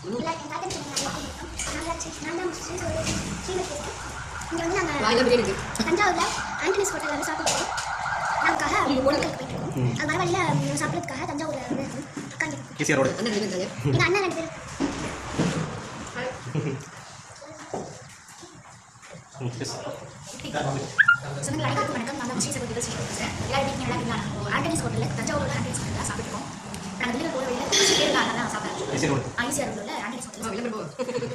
இல்லை என் தாத்தன் சொன்னாங்க நாங்கள் சி- நான் தான் ஸ்ரீ சொல்லி ஸ்ரீமதி இருக்கேன் இங்கே வந்து நாங்கள் வாயில பிரியாணி இருக்கு தஞ்சாவூரில் ஆண்டனிஸ் ஹோட்டலில் வந்து சாப்பிடுவோம் நமக்காக ஹோட்டலுக்கு போயிட்டு இருக்கோம் அது வர வழியில் சாப்பிட்றதுக்காக தஞ்சாவூரில் வந்து உட்காந்துருக்கோம் கேசிஆர் ரோடு அண்ணன் ரெண்டு பேர் எங்கள் அண்ணன் ரெண்டு பேர் சொந்தங்கள் அனைவருக்கும் வணக்கம் நான் தான் ஸ்ரீ சகோதரி ஸ்ரீ பேசுகிறேன் எல்லாரும் வீட்டில் நல்லா இருந்தாங்க ஆண்டனிஸ் ஹோட்டலில் தஞ்சாவூரில் ஆண்டனிஸ் ஹோட்டலில் சாப்பிட்டுருக்கோம் நாங்கள் வெளியில் போகிற வழியில் பேர் அதெல்லாம் சாப்பிட்றேன் கேசிஆர் ரோடு ஈஸியாக உள்ள ஆண்டனிஸ் ஹோட்டலில் விளம்பரம் போ